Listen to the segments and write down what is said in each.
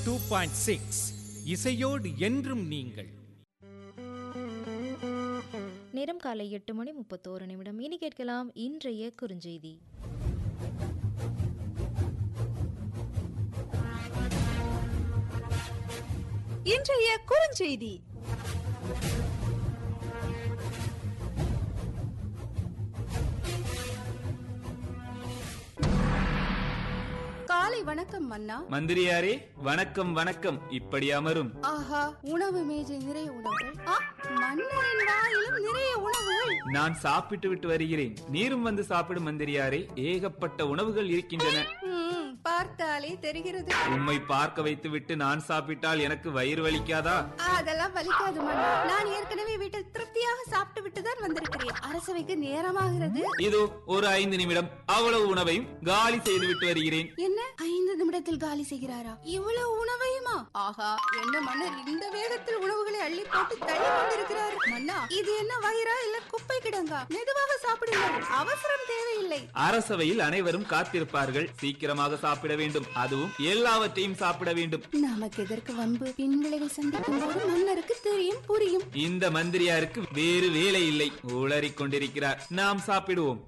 two point six இசையோடு என்றும் நீங்கள் நேரம் காலை எட்டு மணி முப்பத்தோரு நிமிடம் இனி கேட்கலாம் இன்றைய குறுஞ்செய்தி இன்றைய குறுஞ்செய்தி காலை வணக்கம் மன்னா மந்திரியாரே வணக்கம் வணக்கம் இப்படி அமரும் ஆஹா உணவு மேஜை நிறைய உணவுகள் ஆ, மன்னரின் வாயிலும் நிறைய உணவுகள் நான் சாப்பிட்டு விட்டு வருகிறேன் நீரும் வந்து சாப்பிடும் மந்திரியாரே ஏகப்பட்ட உணவுகள் இருக்கின்றன ம், பார்த்தாலே தெரிகிறது உம்மை பார்க்க வைத்து விட்டு நான் சாப்பிட்டால் எனக்கு வயிறு வலிக்காதா அதெல்லாம் வலிக்காது மன்னா நான் ஏற்கனவே வீட்டில் திருப்தியாக சாப்பிட்டு விட்டு தான் வந்திருக்கிறேன் அரசவைக்கு நேரமாகிறது இதோ ஒரு ஐந்து நிமிடம் அவ்வளவு உணவையும் காலி செய்து விட்டு வருகிறேன் என்ன ஐந்து நிமிடத்தில் காலி செய்கிறாரா இவ்வளவு உணவையுமா ஆஹா என்ன மன்னர் இந்த வேகத்தில் உணவுகளை அள்ளி போட்டு தள்ளி கொண்டிருக்கிறார் மன்னா இது என்ன வயிறா இல்ல குப்பை கிடங்கா மெதுவாக சாப்பிடுங்கள் அவசரம் தேவையில்லை அரசவையில் அனைவரும் காத்திருப்பார்கள் சீக்கிரமாக சாப்பிட வேண்டும் அதுவும் எல்லாவற்றையும் சாப்பிட வேண்டும் நமக்கு எதற்கு வம்பு பின்விளைவை சந்திக்கும் போது மன்னருக்கு தெரியும் புரியும் இந்த மந்திரியாருக்கு வேறு வேலை இல்லை உளறிக் கொண்டிருக்கிறார் நாம் சாப்பிடுவோம்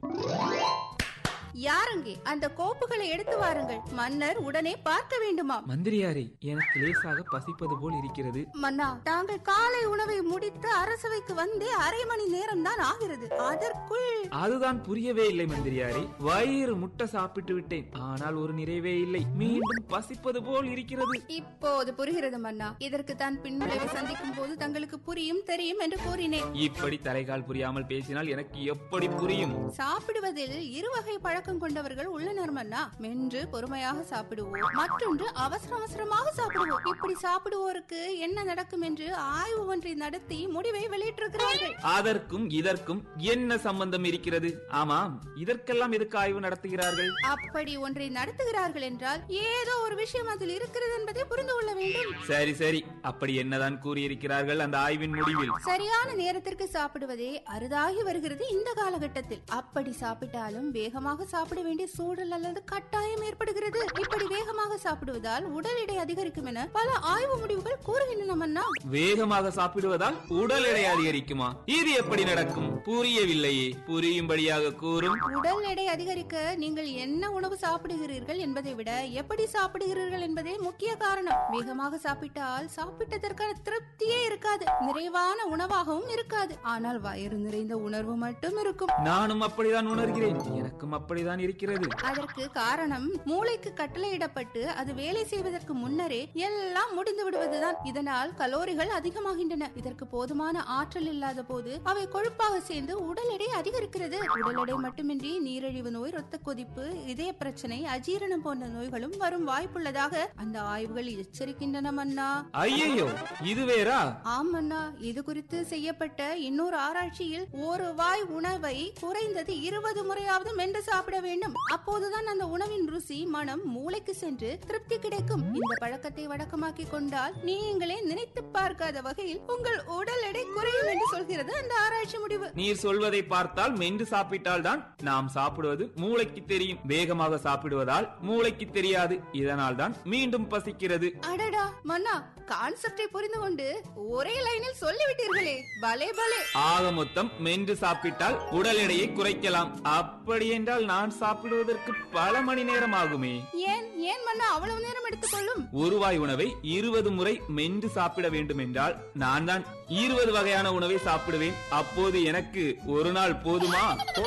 யாரங்கே அந்த கோப்புகளை எடுத்து வாருங்கள் மன்னர் உடனே பார்க்க வேண்டுமாம் மந்திரியாரே எனக்கு லேசாக பசிப்பது போல் இருக்கிறது மன்னா தாங்கள் காலை உணவை முடித்து அரசவைக்கு வந்தே அரை மணி நேரம் தான் ஆகிறது அதற்குள் அதுதான் புரியவே இல்லை மந்திரியாரே வயிறு முட்டை சாப்பிட்டு விட்டேன் ஆனால் ஒரு நிறைவே இல்லை மீண்டும் பசிப்பது போல் இருக்கிறது இப்போது புரிகிறது மன்னா இதற்கு தான் பின்விளைவை சந்திக்கும் போது தங்களுக்கு புரியும் தெரியும் என்று கூறினேன் இப்படி தலைகால் புரியாமல் பேசினால் எனக்கு எப்படி புரியும் சாப்பிடுவதில் இரு வகை பழக்கம் கொண்டவர்கள் உள்ளனர் மன்னா மென்று பொறுமையாக சாப்பிடுவோம் மற்றொன்று அவசர அவசரமாக சாப்பிடுவோம் இப்படி சாப்பிடுவோருக்கு என்ன நடக்கும் என்று ஆய்வு ஒன்றை நடத்தி முடிவை வெளியிட்டிருக்கிறார்கள் அதற்கும் இதற்கும் என்ன சம்பந்தம் இருக்கிறது ஆமாம் இதற்கெல்லாம் எதுக்கு ஆய்வு நடத்துகிறார்கள் அப்படி ஒன்றை நடத்துகிறார்கள் என்றால் ஏதோ ஒரு விஷயம் அதில் இருக்கிறது என்பதை புரிந்து கொள்ள வேண்டும் சரி சரி அப்படி என்னதான் கூறியிருக்கிறார்கள் அந்த ஆய்வின் முடிவில் சரியான நேரத்திற்கு சாப்பிடுவதே அரிதாகி வருகிறது இந்த காலகட்டத்தில் அப்படி சாப்பிட்டாலும் வேகமாக சாப்பிட வேண்டிய சூழல் அல்லது கட்டாயம் ஏற்படுகிறது இப்படி வேகமாக சாப்பிடுவதால் உடல் எடை அதிகரிக்கும் என பல ஆய்வு முடிவுகள் கூறுகின்றன மன்னா வேகமாக சாப்பிடுவதால் உடல் எடை அதிகரிக்குமா இது எப்படி நடக்கும் புரியவில்லையே புரியும்படியாக கூறும் உடல் எடை அதிகரிக்க நீங்கள் என்ன உணவு சாப்பிடுகிறீர்கள் என்பதை விட எப்படி சாப்பிடுகிறீர்கள் என்பதே முக்கிய காரணம் வேகமாக சாப்பிட்டால் சாப்பிட்டதற்கான திருப்தியே இருக்காது நிறைவான உணவாகவும் இருக்காது ஆனால் வயிறு நிறைந்த உணர்வு மட்டும் இருக்கும் நானும் அப்படிதான் உணர்கிறேன் எனக்கும் அப்படிதான் இருக்கிறது அதற்கு காரணம் மூளைக்கு கட்டளையிடப்பட்டு அது வேலை செய்வதற்கு முன்னரே எல்லாம் முடிந்து விடுவதுதான் இதனால் கலோரிகள் அதிகமாகின்றன இதற்கு போதுமான ஆற்றல் இல்லாத போது அவை கொழுப்பாக சேர்ந்து உடல் எடை அதிகரிக்கிறது உடல் எடை மட்டுமின்றி நீரிழிவு நோய் இரத்த கொதிப்பு இதய பிரச்சனை அஜீரணம் போன்ற நோய்களும் வரும் வாய்ப்புள்ளதாக அந்த ஆய்வுகள் எச்சரிக்கின்றன மன்னா ஐயையோ இது வேறா ஆம் அண்ணா இது குறித்து செய்யப்பட்ட இன்னொரு ஆராய்ச்சியில் ஒரு வாய் உணவை குறைந்தது இருபது முறையாவது மென்று சாப்பிட வேண்டும் அப்போதுதான் அந்த உணவின் ருசி மனம் மூளைக்கு சென்று திருப்தி கிடைக்கும் இந்த பழக்கத்தை வழக்கமாக்கி கொண்டால் நீங்களே நினைத்து பார்க்காத வகையில் உங்கள் உடல் எடை குறையும் என்று சொல்கிறது அந்த ஆராய்ச்சி முடிவு நீர் சொல்வதை பார்த்தால் மென்று சாப்பிட்டால் தான் நாம் சாப்பிடுவது மூளைக்கு தெரியும் வேகமாக சாப்பிடுவதால் மூளைக்கு தெரியாது இதனால் தான் மீண்டும் பசிக்கிறது அடடா மன்னா கான்செப்டை புரிந்து கொண்டு ஒரே லைனில் சொல்லிவிட்டீர்களே பலே பலே ஆக மொத்தம் மென்று சாப்பிட்டால் உடல் எடையை குறைக்கலாம் அப்படி என்றால் நான் சாப்பிடுவதற்கு பல மணி நேரம் ஆகுமே ஏன் ஏன் மன்னா அவ்வளவு நேரம் எடுத்துக்கொள்ளும் ஒருவாய் உணவை இருபது முறை மென்று சாப்பிட வேண்டும் என்றால் நான் தான் இருபது வகையான உணவை சாப்பிடுவேன் அப்போது எனக்கு ஒரு நாள் போதுமா